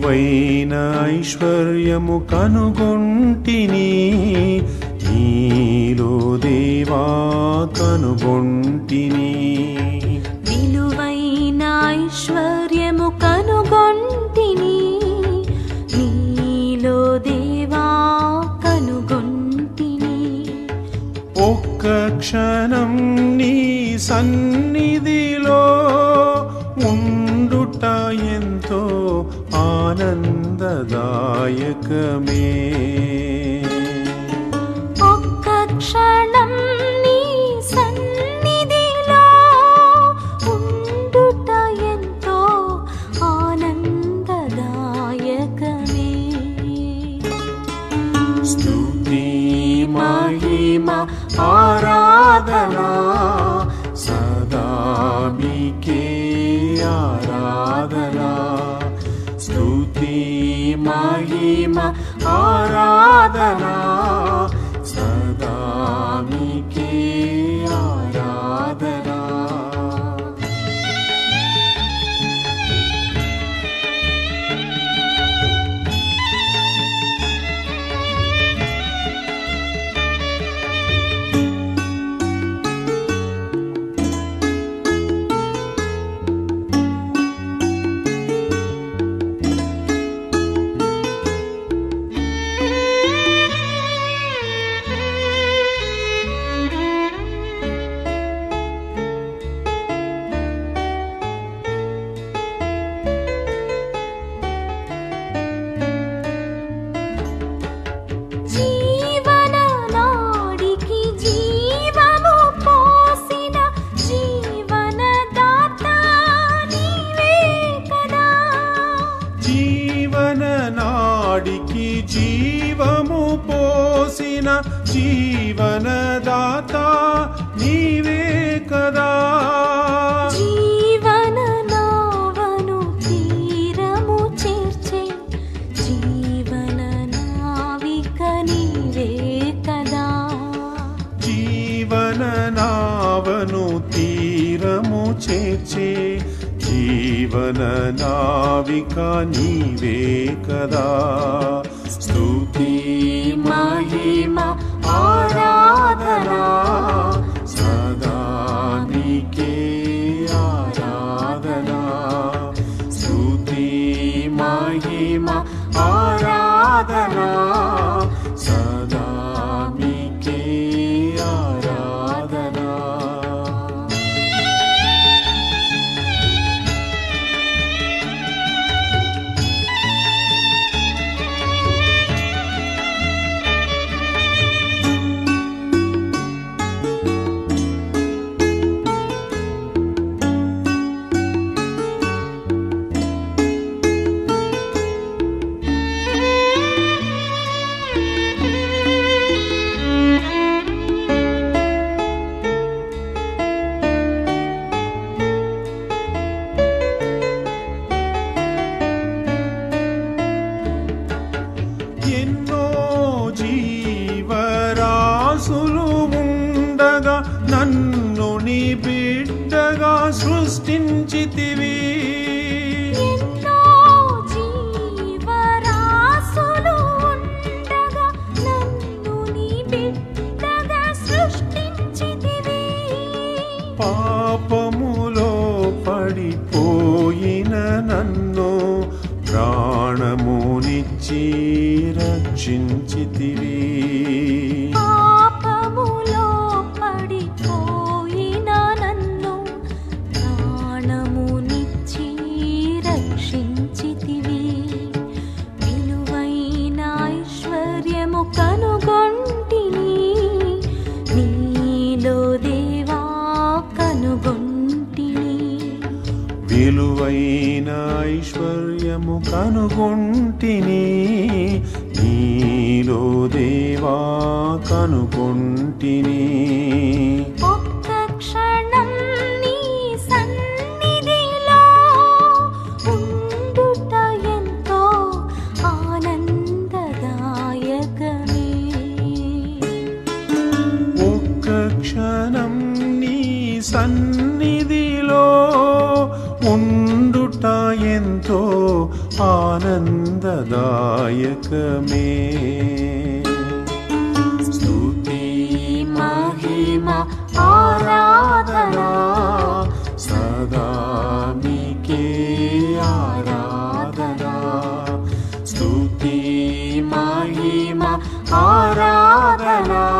విలువైన ఐశ్వర్యము కనుగొంటిని నీలో దేవా కనుగొంటిని విలువైన ఐశ్వర్యము కనుగొంటిని నీలో దేవా కనుగొంటిని ఒక్క క్షణం నీ సన్నిధిలో ఉండుట ఎంతో ఆనందదాయకమే ఒక్క క్షణం నీ సన్నిధిలో ఉండుట ఎంతో ఆనందదాయకమే స్తుతి మహిమ ఆరాధనా సదా మీకే ఆరాధనా స్తుతి మహిమ ఆరాధనా సదా మీకే ఆరాధనా జీవన నాడికి జీవము పోసిన జీవనదాత నీవే కదా జీవన నాడికి జీవము పోసిన జీవనదాత నీవే కదా జీవన నావను తీరము చేర్చే జీవన నావిక నీవే కదా జీవన నావను తీరము చేర్చే జీవన నావిక నీవే కదా స్తుతి మహిమ ఆరాధనా సదా నీకే ఆరాధనా స్తుతి మహిమ ఆరాధనా సదా మీకే ఆరాధనా ఎన్నో జీవరాశులు ఉండగా నన్ను నీ బిడ్డగా సృష్టించితివి ఎన్నో జీవరాశులు ఉండగా నన్ను నీ బిడ్డగా సృష్టించితివి పాపములో పడిపోయిన నన్ను ప్రాణమునిచ్చి రక్షించితివి పాపములో పడిపోయిన నన్ను ప్రాణమునిచ్చి రక్షించితివి విలువైన ఐశ్వర్యము కనుగొంటిని నీలో దేవా కనుగొంటిని విలువైన ఐశ్వర్యము కనుగొంటిని నీలో దేవా కనుగొంటిని ఒక్క క్షణం నీ సన్నిధిలో ఉండుట ఎంతో ఆనందదాయకమే ఒక్క క్షణం నీ సన్నిధిలో ఉండుట ఎంతో ఆనందదాయకమే స్తుతి మహిమ ఆరాధనా సదా మీకే ఆరాధనా స్తుతి మహిమ ఆరాధనా